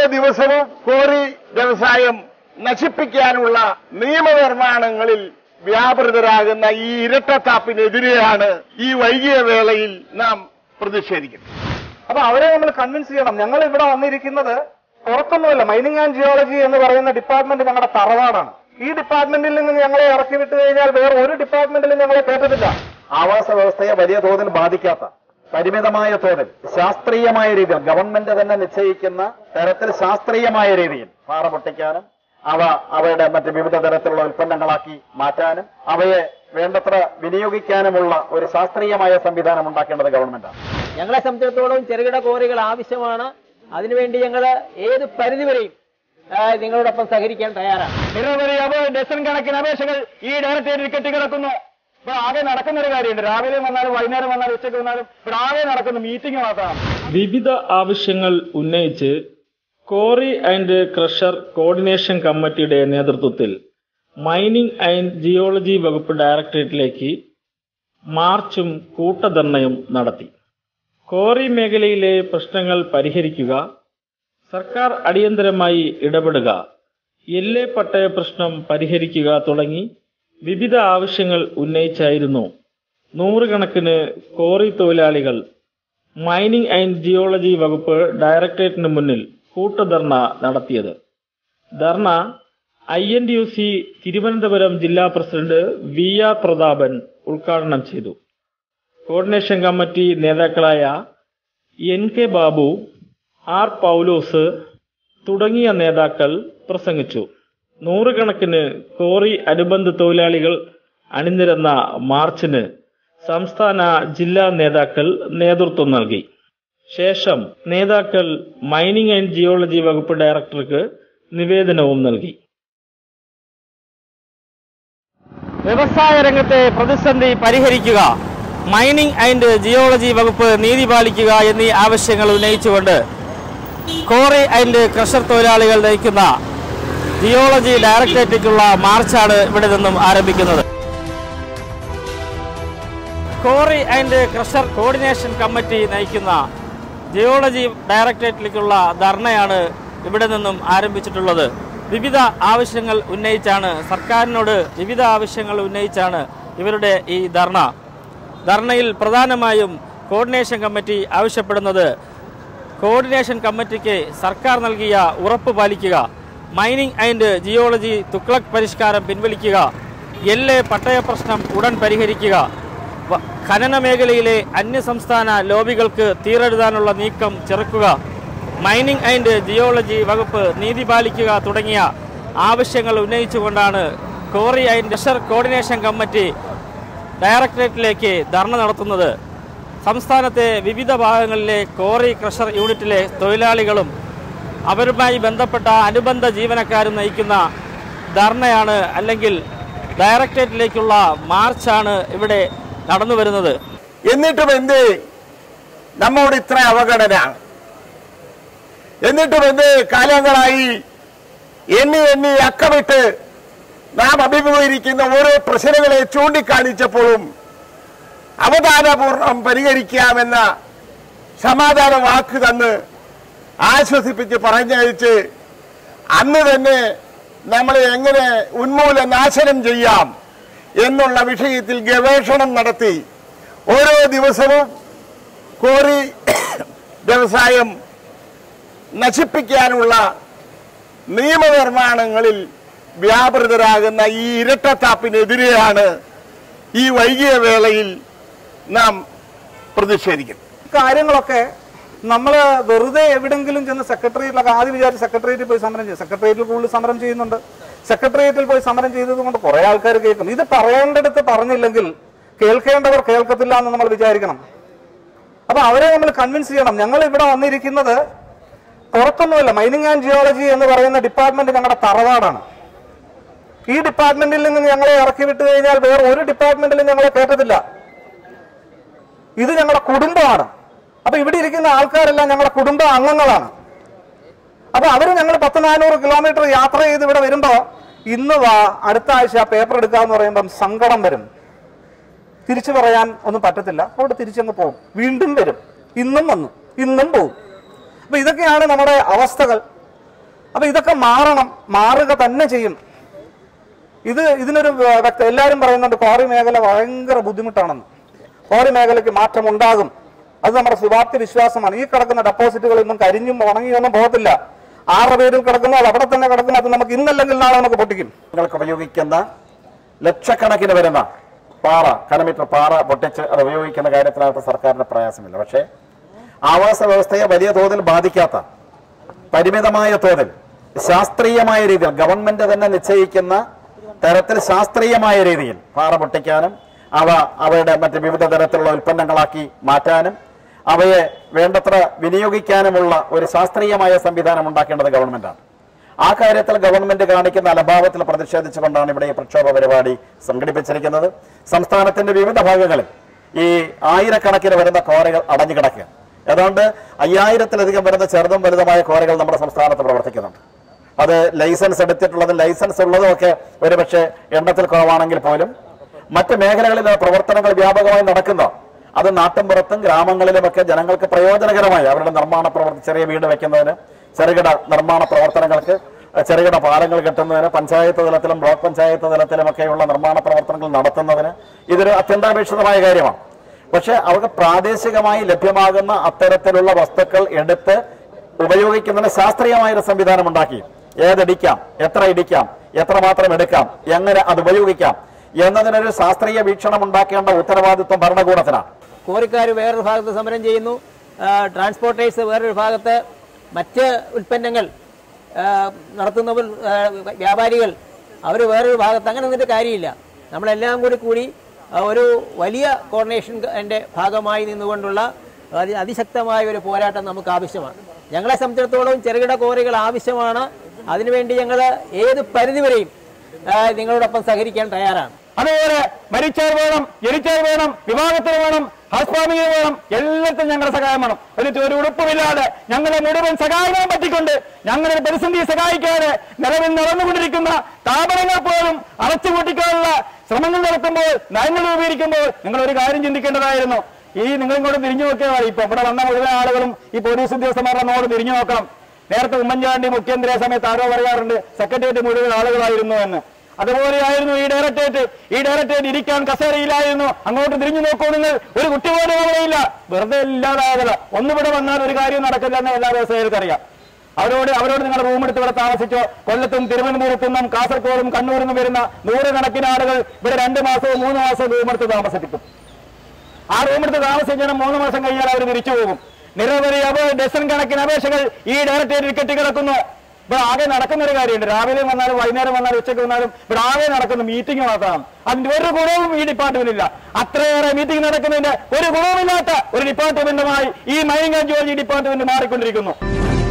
ദിവസവും കോറി വ്യവസായം നശിപ്പിക്കാനുള്ള നിയമനിർമ്മാണങ്ങളിൽ വ്യാപൃതരാകുന്ന ഈ ഇരട്ടത്താപ്പിനെതിരെയാണ് ഈ വൈകിയ വേളയിൽ നാം പ്രതിഷേധിക്കുന്നത് അപ്പൊ അവരെ നമ്മൾ കൺവിൻസ് ചെയ്യണം ഞങ്ങൾ ഇവിടെ വന്നിരിക്കുന്നത് പുറത്തൊന്നുമല്ല മൈനിങ് ആൻഡ് ജിയോളജി എന്ന് പറയുന്ന ഡിപ്പാർട്ട്മെന്റ് ഞങ്ങളുടെ തറവാടാണ് ഈ ഡിപ്പാർട്ട്മെന്റിൽ നിന്ന് ഞങ്ങളെ ഇറക്കി വിട്ടു കഴിഞ്ഞാൽ വേറെ ഒരു ഡിപ്പാർട്ട്മെന്റിലും ഞങ്ങളെ കേട്ടിട്ടില്ല ആവാസ വ്യവസ്ഥയെ വലിയ തോതിൽ ബാധിക്കാത്ത പരിമിതമായ തോതിൽ ശാസ്ത്രീയമായ രീതിയിൽ ഗവൺമെന്റ് തന്നെ നിശ്ചയിക്കുന്ന തരത്തിൽ ശാസ്ത്രീയമായ രീതിയിൽ പാറ പൊട്ടിക്കാനും അവ അവയുടെ മറ്റ് വിവിധ തരത്തിലുള്ള ഉൽപ്പന്നങ്ങളാക്കി മാറ്റാനും അവയെ വേണ്ടത്ര വിനിയോഗിക്കാനുമുള്ള ഒരു ശാസ്ത്രീയമായ സംവിധാനം ഉണ്ടാക്കേണ്ടത് ഗവൺമെന്റാണ് ഞങ്ങളെ സംബന്ധിച്ചിടത്തോളം ചെറുകിട കോറികൾ ആവശ്യമാണ് അതിനുവേണ്ടി ഞങ്ങൾ ഏത് പരിധിവരെയും ആ, നിങ്ങളോടൊപ്പം സഹകരിക്കാൻ തയ്യാറാണ് നിരവധി അപ ഡസൻ കണക്കിന് അപേക്ഷകൾ ഈ ഡയറക്ടറേറ്റിൽ കെട്ടിക്കിടക്കുന്നു ഇപ്പൊ ആകെ നടക്കുന്ന ഒരു കാര്യമുണ്ട് രാവിലെ വന്നാലും വൈകുന്നേരം വന്നാലും ഉച്ചയ്ക്ക് വന്നാലും ഇവിടെ ആകെ നടക്കുന്ന മീറ്റിംഗ് മാത്രമാണ് വിവിധ ആവശ്യങ്ങൾ ഉന്നയിച്ച് കോറി ആൻഡ് ക്രഷർ കോർഡിനേഷൻ കമ്മിറ്റിയുടെ നേതൃത്വത്തിൽ മൈനിങ് ആൻഡ് ജിയോളജി വകുപ്പ് ഡയറക്ടറേറ്റിലേക്ക് മാർച്ചും കൂട്ടധർണയും നടത്തി കോറി മേഖലയിലെ പ്രശ്നങ്ങൾ പരിഹരിക്കുക സർക്കാർ അടിയന്തരമായി ഇടപെടുക എല്ലേ പട്ടയ പ്രശ്നം പരിഹരിക്കുക തുടങ്ങി വിവിധ ആവശ്യങ്ങൾ ഉന്നയിച്ചായിരുന്നു നൂറുകണക്കിന് കോറി തൊഴിലാളികൾ മൈനിങ് ആൻഡ് ജിയോളജി വകുപ്പ് ഡയറക്ടറേറ്റിന് മുന്നിൽ കൂട്ടധർണ നടത്തിയത് ധർണ I N U C Thiruvananthapuram ജില്ലാ പ്രസിഡന്റ് വി ആർ പ്രതാപൻ ഉദ്ഘാടനം ചെയ്തു കോർഡിനേഷൻ കമ്മിറ്റി നേതാക്കളായ N K Babu R Paulose തുടങ്ങിയ നേതാക്കൾ പ്രസംഗിച്ചു നൂറുകണക്കിന് കോറി അനുബന്ധ തൊഴിലാളികൾ അണിനിരന്ന മാർച്ചിന് സംസ്ഥാന ജില്ലാ നേതാക്കൾ നേതൃത്വം നൽകി ശേഷം നേതാക്കൾ മൈനിങ് ആൻഡ് ജിയോളജി വകുപ്പ് ഡയറക്ടർക്ക് നിവേദനവും നൽകി വ്യവസായ രംഗത്തെ പ്രതിസന്ധി പരിഹരിക്കുക മൈനിങ് ആൻഡ് ജിയോളജി വകുപ്പ് നീതി പാലിക്കുക എന്നീ ആവശ്യങ്ങൾ ഉന്നയിച്ചുകൊണ്ട് കോറി ആൻഡ് ക്രഷർ തൊഴിലാളികൾ നയിക്കുന്ന ജിയോളജി ഡയറക്ടറേറ്റിലേക്കുള്ള മാർച്ചാണ് ഇവിടെ നിന്നും ആരംഭിക്കുന്നത് quarry and crusher coordination committee നയിക്കുന്ന ജിയോളജി ഡയറക്ടറേറ്റിലേക്കുള്ള ധർണയാണ് ഇവിടെ നിന്നും ആരംഭിച്ചിട്ടുള്ളത് വിവിധ ആവശ്യങ്ങൾ ഉന്നയിച്ചാണ് സർക്കാരിനോട് വിവിധ ആവശ്യങ്ങൾ ഉന്നയിച്ചാണ് ഇവരുടെ ഈ ധർണ ധർണയിൽ പ്രധാനമായും കോർഡിനേഷൻ കമ്മിറ്റി ആവശ്യപ്പെടുന്നത് കോർഡിനേഷൻ കമ്മിറ്റിക്ക് സർക്കാർ നൽകിയ ഉറപ്പ് പാലിക്കുക മൈനിങ് ആൻഡ് ജിയോളജി തുക്ലക് പരിഷ്കാരം പിൻവലിക്കുക എല്ല് പട്ടയ പ്രശ്നം ഉടൻ പരിഹരിക്കുക വ- ഖനന മേഖലയിലെ അന്യസംസ്ഥാന ലോബികൾക്ക് തീരെഴുതാനുള്ള നീക്കം ചെറുക്കുക മൈനിങ് ആൻഡ് ജിയോളജി വകുപ്പ് നീതി പാലിക്കുക തുടങ്ങിയ ആവശ്യങ്ങൾ ഉന്നയിച്ചുകൊണ്ടാണ് quarry and crusher coordination committee ഡയറക്ടറേറ്റിലേക്ക് ധർണ നടത്തുന്നത് സംസ്ഥാനത്തെ വിവിധ ഭാഗങ്ങളിലെ കോറി ക്രഷർ യൂണിറ്റിലെ തൊഴിലാളികളും അവരുമായി ബന്ധപ്പെട്ട അനുബന്ധ ജീവനക്കാരും നയിക്കുന്ന ധർണയാണ് അല്ലെങ്കിൽ ഡയറക്ടറേറ്റിലേക്കുള്ള മാർച്ചാണ് ഇവിടെ നടന്നു വരുന്നത് എന്നിട്ടും എന്ത് നമ്മോട് ഇത്ര അവഗണന എന്നിട്ടും എന്ത് കാലങ്ങളായി എണ്ണി എണ്ണി അക്കമിട്ട് നാം അഭിമുഖീകരിക്കുന്ന ഓരോ പ്രശ്നങ്ങളെ ചൂണ്ടിക്കാണിച്ചപ്പോഴും അവധാനപൂർവ്വം പരിഹരിക്കാമെന്ന സമാധാന വാക്ക് തന്ന് ആശ്വസിപ്പിച്ച് പറഞ്ഞയച്ച് അന്ന് തന്നെ നമ്മളെ എങ്ങനെ ഉന്മൂല നാശനം ചെയ്യാം എന്നുള്ള വിഷയത്തിൽ ഗവേഷണം നടത്തി ഓരോ ദിവസവും കോറി വ്യവസായം നശിപ്പിക്കാനുള്ള നിയമനിർമ്മാണങ്ങളിൽ വ്യാപൃതരാകുന്ന ഈ ഇരട്ടത്താപ്പിനെതിരെയാണ് ഈ വൈകിയ വേളയിൽ നാം പ്രതിഷേധിക്കുന്നത് കാര്യങ്ങളൊക്കെ നമ്മൾ വെറുതെ എവിടെങ്കിലും ചെന്ന് സെക്രട്ടേറിയറ്റിലൊക്കെ ആദ്യം വിചാരിച്ച് സെക്രട്ടേറിയറ്റിൽ പോയി സമരം ചെയ്യും സെക്രട്ടേറിയറ്റിൽ കൂടുതൽ സമരം ചെയ്യുന്നുണ്ട് സെക്രട്ടേറിയറ്റിൽ പോയി സമരം ചെയ്തത് കൊണ്ട് കുറെ ആൾക്കാർ കേൾക്കും ഇത് പറയേണ്ടടുത്ത് പറഞ്ഞില്ലെങ്കിൽ കേൾക്കേണ്ടവർ കേൾക്കത്തില്ല എന്ന് നമ്മൾ വിചാരിക്കണം അപ്പൊ അവരെ നമ്മൾ കൺവിൻസ് ചെയ്യണം ഞങ്ങൾ ഇവിടെ വന്നിരിക്കുന്നത് പുറത്തൊന്നുമല്ല മൈനിങ് ആൻഡ് ജിയോളജി എന്ന് പറയുന്ന ഡിപ്പാർട്ട്മെന്റ് ഞങ്ങളുടെ തറവാടാണ് ഈ ഡിപ്പാർട്ട്മെന്റിൽ നിന്ന് ഞങ്ങളെ ഇറക്കി വിട്ടു കഴിഞ്ഞാൽ വേറെ ഒരു ഡിപ്പാർട്ട്മെന്റിലും ഞങ്ങളെ കേട്ടതില്ല ഇത് ഞങ്ങളുടെ കുടുംബമാണ് അപ്പൊ ഇവിടെ ഇരിക്കുന്ന ആൾക്കാരെല്ലാം ഞങ്ങളുടെ കുടുംബ അംഗങ്ങളാണ് അപ്പൊ അവര് ഞങ്ങൾ പത്ത് നാനൂറ് കിലോമീറ്റർ യാത്ര ചെയ്ത് ഇവിടെ വരുമ്പോ ഇന്ന് വാ അടുത്ത ആഴ്ച പേപ്പർ എടുക്കാന്ന് പറയുമ്പം സങ്കടം വരും തിരിച്ചു പറയാൻ ഒന്നും പറ്റത്തില്ല അവിടെ തിരിച്ചങ്ങ് പോകും വീണ്ടും വരും ഇന്നും വന്നു ഇന്നും പോകും അപ്പൊ ഇതൊക്കെയാണ് നമ്മുടെ അവസ്ഥകൾ അപ്പൊ ഇതൊക്കെ മാറണം മാറുക തന്നെ ചെയ്യും ഇത് ഇതിനൊരു വ- വ്യക്ത എല്ലാവരും പറയുന്നുണ്ട് ക്വാറി മേഖല ഭയങ്കര ബുദ്ധിമുട്ടാണെന്ന് ക്വാറി മേഖലയ്ക്ക് മാറ്റം ഉണ്ടാകും അത് നമ്മുടെ ശുഭാപ്തി വിശ്വാസമാണ് ഈ കിടക്കുന്ന ഡെപ്പോസിറ്റുകളൊന്നും കരിഞ്ഞും ഉണങ്ങിയൊന്നും പോകത്തില്ല ആറ് പേരിൽ കിടക്കുന്നു അത് അവിടെ തന്നെ കിടക്കുന്നു അത് നമുക്ക് ഇന്നല്ലെങ്കിൽ നാളെ നമുക്ക് പൊട്ടിക്കും നിങ്ങൾക്ക് ഉപയോഗിക്കുന്ന ലക്ഷക്കണക്കിന് വരുന്ന പാറ കനമീറ്റർ പാറ പൊട്ടിച്ച് അത് ഉപയോഗിക്കുന്ന കാര്യത്തിനകത്ത് സർക്കാരിന് പ്രയാസമില്ല പക്ഷേ ആവാസ വ്യവസ്ഥയെ വലിയ തോതിൽ ബാധിക്കാത്ത പരിമിതമായ തോതിൽ ശാസ്ത്രീയമായ രീതിയിൽ ഗവൺമെന്റ് തന്നെ നിശ്ചയിക്കുന്ന തരത്തിൽ ശാസ്ത്രീയമായ രീതിയിൽ പാറ പൊട്ടിക്കാനും അവ അവയുടെ മറ്റ് വിവിധ തരത്തിലുള്ള ഉൽപ്പന്നങ്ങളാക്കി മാറ്റാനും അവയെ വേണ്ടത്ര വിനിയോഗിക്കാനുമുള്ള ഒരു ശാസ്ത്രീയമായ സംവിധാനം ഉണ്ടാക്കേണ്ടത് ഗവൺമെന്റാണ് ആ കാര്യത്തിൽ ഗവൺമെന്റ് കാണിക്കുന്ന അലഭാവത്തിൽ പ്രതിഷേധിച്ചുകൊണ്ടാണ് ഇവിടെ ഈ പ്രക്ഷോഭ പരിപാടി സംഘടിപ്പിച്ചിരിക്കുന്നത് സംസ്ഥാനത്തിന്റെ വിവിധ ഭാഗങ്ങളിൽ ഈ ആയിരക്കണക്കിന് വരുന്ന കോരകൾ അടഞ്ഞു കിടക്കുക ഏതാണ്ട് അയ്യായിരത്തിലധികം വരുന്ന ചെറുതും വലുതുമായ കോരകൾ നമ്മുടെ സംസ്ഥാനത്ത് പ്രവർത്തിക്കുന്നുണ്ട് അത് ലൈസൻസ് എടുത്തിട്ടുള്ളതും ലൈസൻസ് ഉള്ളതും ഒക്കെ ഒരുപക്ഷെ എണ്ണത്തിൽ കുറവാണെങ്കിൽ പോലും മറ്റ് മേഖലകളിൽ ആ പ്രവർത്തനങ്ങൾ വ്യാപകമായി നടക്കുന്ന അത് നാട്ടിൻപുറത്തും ഗ്രാമങ്ങളിലുമൊക്കെ ജനങ്ങൾക്ക് പ്രയോജനകരമായി അവരുടെ നിർമ്മാണ പ്രവർത്തി ചെറിയ വീട് വെക്കുന്നതിന് ചെറുകിട നിർമ്മാണ പ്രവർത്തനങ്ങൾക്ക് അഹ് ചെറുകിട പാലങ്ങൾ കെട്ടുന്നതിന് പഞ്ചായത്ത് തലത്തിലും ബ്ലോക്ക് പഞ്ചായത്ത് തലത്തിലുമൊക്കെയുള്ള നിർമ്മാണ പ്രവർത്തനങ്ങൾ നടത്തുന്നതിന് ഇതൊരു അത്യന്താപേക്ഷിതമായ കാര്യമാണ് പക്ഷെ അവർക്ക് പ്രാദേശികമായി ലഭ്യമാകുന്ന അത്തരത്തിലുള്ള വസ്തുക്കൾ എടുത്ത് ഉപയോഗിക്കുന്നതിന് ശാസ്ത്രീയമായ ഒരു സംവിധാനം ഉണ്ടാക്കി ഏതിടിക്കാം എത്ര ഇടിക്കാം എത്രമാത്രം എടുക്കാം എങ്ങനെ അത് ഉപയോഗിക്കാം എന്നതിനൊരു ശാസ്ത്രീയ വീക്ഷണം ഉണ്ടാക്കേണ്ട ഉത്തരവാദിത്വം ഭരണകൂടത്തിനാണ് കോറിക്കാർ വേറൊരു ഭാഗത്ത് സമരം ചെയ്യുന്നു ആ, ട്രാൻസ്പോർട്ടേഴ്സ് വേറൊരു ഭാഗത്ത് മറ്റ് ഉൽപ്പന്നങ്ങൾ ആ, നടത്തുന്നവർ ആ, വ്യാപാരികൾ അവർ വേറൊരു ഭാഗത്ത് അങ്ങനെ നിന്നിട്ട് കാര്യമില്ല നമ്മളെല്ലാം കൂടി കൂടി ആ, ഒരു വലിയ കോർഡിനേഷൻ എൻ്റെ ഭാഗമായി നിന്നുകൊണ്ടുള്ള അതി അതിശക്തമായ ഒരു പോരാട്ടം നമുക്ക് ആവശ്യമാണ് ഞങ്ങളെ സംബന്ധിച്ചിടത്തോളം ചെറുകിട കോറികൾ ആവശ്യമാണ് അതിനുവേണ്ടി ഞങ്ങൾ ഏത് പരിധിവരെയും ആ, നിങ്ങളോടൊപ്പം സഹകരിക്കാൻ തയ്യാറാണ് അതുപോലെ മരിച്ചാൽ വേണം ജനിച്ചാൽ വേണം വിവാഹത്തിന് വേണം ഹൗസ് വാമിങ്ങിന് വേണം എല്ലാത്തിനും ഞങ്ങളുടെ സഹായം വേണം ഒരു ഒരു ഉടുപ്പുമില്ലാതെ ഞങ്ങളെ മുഴുവൻ സഹായിക്കാൻ പറ്റിക്കൊണ്ട് ഞങ്ങളുടെ പ്രതിസന്ധിയെ സഹായിക്കാതെ നിലവിൽ നടന്നുകൊണ്ടിരിക്കുന്ന സ്ഥാപനങ്ങൾ പോലും അടച്ചുപൂട്ടിക്കാനുള്ള ശ്രമങ്ങൾ നടത്തുമ്പോൾ നയങ്ങൾ രൂപീകരിക്കുമ്പോൾ നിങ്ങൾ ഒരു കാര്യം ചിന്തിക്കേണ്ടതായിരുന്നു ഈ നിങ്ങൾ ഇങ്ങോട്ട് തിരിഞ്ഞു നോക്കിയാൽ മതി ഇപ്പൊ ഇവിടെ വന്ന മുഴുവൻ ആളുകളും ഈ പോലീസ് ഉദ്യോഗസ്ഥന്മാരുടെ നോട് തിരിഞ്ഞു നോക്കണം നേരത്തെ ഉമ്മൻചാണ്ടി മുഖ്യമന്ത്രിയെ സമയത്ത് ആരോ പറയാറുണ്ട് സെക്രട്ടേറിയറ്റ് മുഴുവൻ ആളുകളായിരുന്നു എന്ന് അതുപോലെയായിരുന്നു ഈ ഡയറക്ടറേറ്റ് ഈ ഡയറക്ടറേറ്റ് ഇരിക്കാൻ കസേരയിലായിരുന്നു അങ്ങോട്ട് തിരിഞ്ഞു നോക്കൂ നിങ്ങൾ ഒരു കുട്ടി പോലും അവിടെയില്ല വെറുതെ ഇല്ലാതാകല ഒന്നിവിടെ വന്നാൽ ഒരു കാര്യം നടക്കില്ല എന്ന് എല്ലാ വ്യവസായികൾക്കും അറിയാം അവരോട് അവരോട് നിങ്ങൾ റൂം എടുത്ത് ഇവിടെ താമസിച്ചോ കൊല്ലത്തും തിരുവനന്തപുരത്തു നിന്നും കാസർഗോഡും കണ്ണൂരിൽ നിന്നും വരുന്ന നൂറുകണക്കിന് ആളുകൾ ഇവിടെ രണ്ട് മാസവും മൂന്ന് മാസവും റൂം എടുത്ത് താമസിപ്പിക്കും ആ റൂം എടുത്ത് താമസിച്ചാൽ മൂന്ന് മാസം കഴിഞ്ഞാൽ അവർ തിരിച്ചു പോകും നിരവധി അപ ഡസൻ കണക്കിന് അപേക്ഷകൾ ഈ ഡയറക്ടറേറ്റിൽ കെട്ടിക്കിടക്കുന്നു ഇവിടെ ആകെ നടക്കുന്ന ഒരു കാര്യമുണ്ട് രാവിലെ വന്നാലും വൈകുന്നേരം വന്നാലും ഉച്ചയ്ക്ക് വന്നാലും ഇവിടെ ആകെ നടക്കുന്ന മീറ്റിംഗ് മാത്രമാണ് അതിന്റെ ഒരു ഗുണവും ഈ ഡിപ്പാർട്ട്മെന്റില്ല അത്രയേറെ മീറ്റിംഗ് നടക്കുന്നതിന്റെ ഒരു ഗുണവുമില്ലാത്ത ഒരു ഡിപ്പാർട്ട്മെന്റുമായി ഈ മൈനിങ് ആൻഡ് ജിയോളജി ഡിപ്പാർട്ട്മെന്റ് മാറിക്കൊണ്ടിരിക്കുന്നു